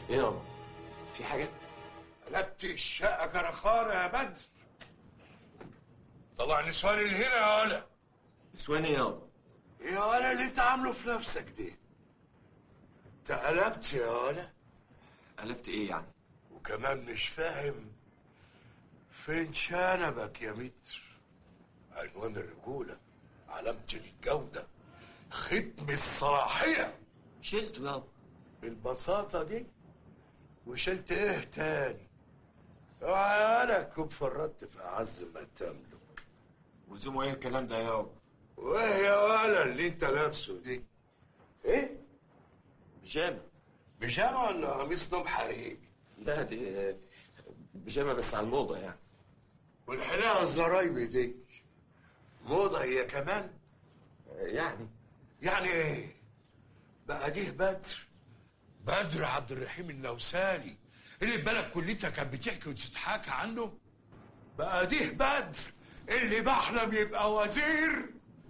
ايه يابا في حاجه قلبت الشقة كرخانة يا بدر طلع نسوان اللي هنا يا ولا نسوان ايه يابا يا ولا اللي انت عامله في نفسك دي انت قلبت يا ولا قلبت ايه يعني وكمان مش فاهم فين شنبك يا متر عنوان الرجولة علامة الجودة ختم الصلاحية شلته يابا بالبساطة دي وشلت ايه تاني اوعى انا تكون فرطت في اعز ما تملك ولزومه ايه الكلام ده يابا وايه يا ولا اللي انت لابسه دي ايه بيجامه بيجامه ولا قميص نوم حريقي لا دي آه، بيجامه بس على الموضه يعني والحلاقه الزرايبي دي موضه هي كمان آه، يعني يعني ايه بقى ديه بدر بدر عبد الرحيم النوساني اللي البلد كلتها كانت بتحكي وتتحاكى عنه بقى ديه بدر اللي بحلم يبقى وزير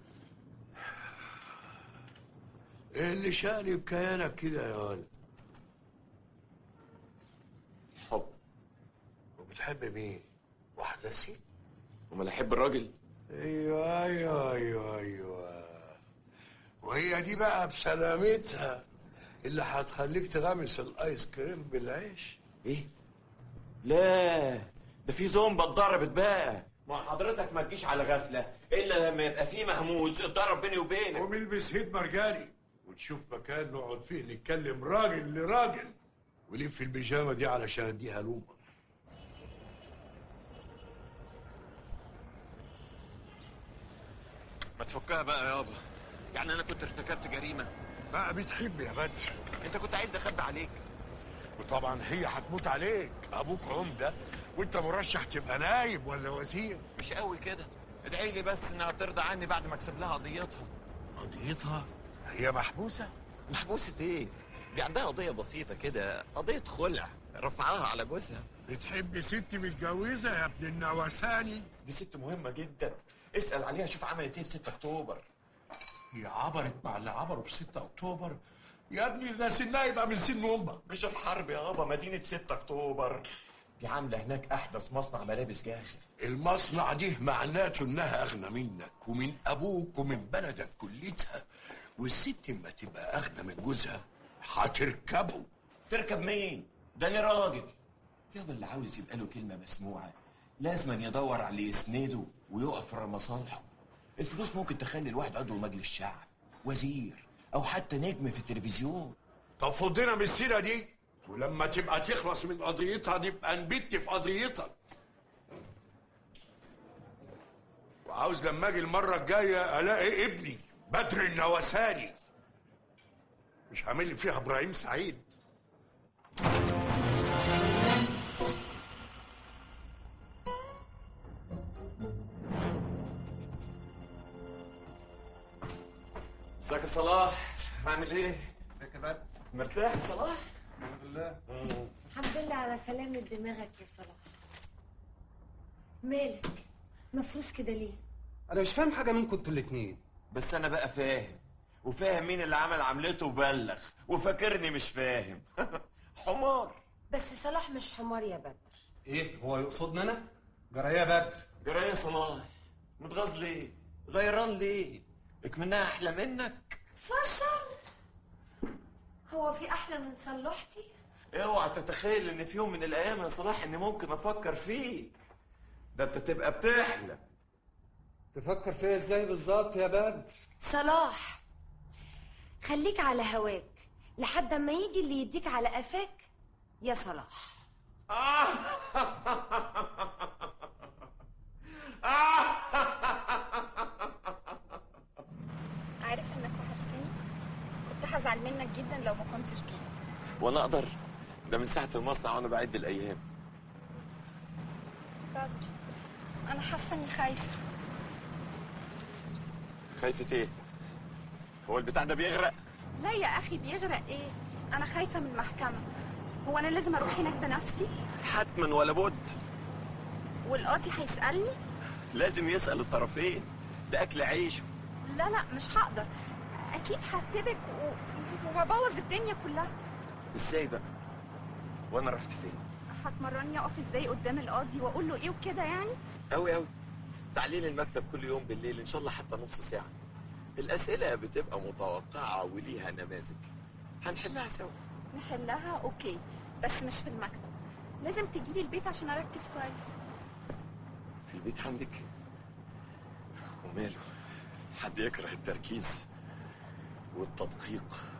ايه اللي شقلب كيانك كده يا ولد حب وبتحب مين واحده ست امال احب الراجل ايوه ايوه ايوه ايوه وهي دي بقى بسلامتها اللي هتخليك تغمس الايس كريم بالعيش ايه لا ده في زومبا اتضربت بقى ما حضرتك ما تجيش على غفله الا لما يبقى في مهموس اتضرب بيني وبينك وبيلبس هيد مرجاني وتشوف مكان نقعد فيه نتكلم راجل لراجل ولف البيجامه دي علشان اديها لومه ما تفكها بقى يابا يعني انا كنت ارتكبت جريمه بقى بتحب يا بدر انت كنت عايز اخبي عليك وطبعا هي هتموت عليك ابوك عمده وانت مرشح تبقى نايب ولا وزير مش قوي كده ادعي لي بس انها ترضى عني بعد ما اكسب لها قضيتها قضيتها هي محبوسه محبوسة ايه؟ دي عندها قضية بسيطة كده قضية خلع رفعها على جوزها بتحب ست متجوزه يا ابن النواساني دي ست مهمة جدا اسأل عليها شوف عملت ايه في 6 اكتوبر هي عبرت مع اللي عبروا في 6 اكتوبر يا ابني ده سنها يبقى من سن امك مش الحرب يابا مدينة 6 اكتوبر دي عاملة هناك احدث مصنع ملابس جاهزة المصنع دي معناته انها اغنى منك ومن ابوك ومن بلدك كلتها والست اما تبقى اغنى من جوزها هتركبه تركب مين؟ ده انا راجل يابا اللي عاوز يبقى له كلمة مسموعة لازم يدور على اللي يسنده ويقف في مصالحه الفلوس ممكن تخلي الواحد عضو مجلس شعب وزير او حتى نجم في التلفزيون طب فضينا من السيره دي ولما تبقى تخلص من قضيتها نبقى نبت في قضيتك وعاوز لما اجي المره الجايه الاقي ابني بدر النواساني مش عامل لي فيها ابراهيم سعيد ازيك يا صلاح عامل ايه؟ ازيك يا بدر مرتاح يا صلاح؟ الحمد لله الحمد لله على سلامة دماغك يا صلاح مالك مفروس كده ليه انا مش فاهم حاجه منكم انتوا الاتنين بس انا بقى فاهم وفاهم مين اللي عمل عملته وبلغ وفاكرني مش فاهم حمار بس صلاح مش حمار يا بدر ايه هو يقصدني انا جرى إيه يا بدر جرايه صلاح متغاظ ليه؟ غيران ليه؟ اكمنها احلى منك فشل هو في احلى من صلحتي اوعى تتخيل ان في يوم من الايام يا صلاح اني ممكن افكر فيك ده انت تبقى بتحلم تفكر فيا ازاي بالظبط يا بدر صلاح خليك على هواك لحد ما يجي اللي يديك على قفاك يا صلاح عارف انك وحشتني كنت هزعل منك جدا لو ما كنتش جيت وانا اقدر ده من ساعه المصنع وانا بعد الايام بدر انا حاسه اني خايفه خايفه ايه هو البتاع ده بيغرق لا يا اخي بيغرق ايه انا خايفه من المحكمه هو انا لازم اروح هناك بنفسي حتما ولا بد والقاضي هيسالني لازم يسال الطرفين ده اكل عيشه لا لا مش هقدر اكيد هرتبك و... وهبوظ الدنيا كلها ازاي بقى وانا رحت فين هتمرني اقف ازاي قدام القاضي واقول له ايه وكده يعني قوي قوي تعالي لي المكتب كل يوم بالليل ان شاء الله حتى نص ساعه الاسئله بتبقى متوقعه وليها نماذج هنحلها سوا نحلها اوكي بس مش في المكتب لازم تجيلي البيت عشان اركز كويس في البيت عندك وماله حد يكره التركيز والتدقيق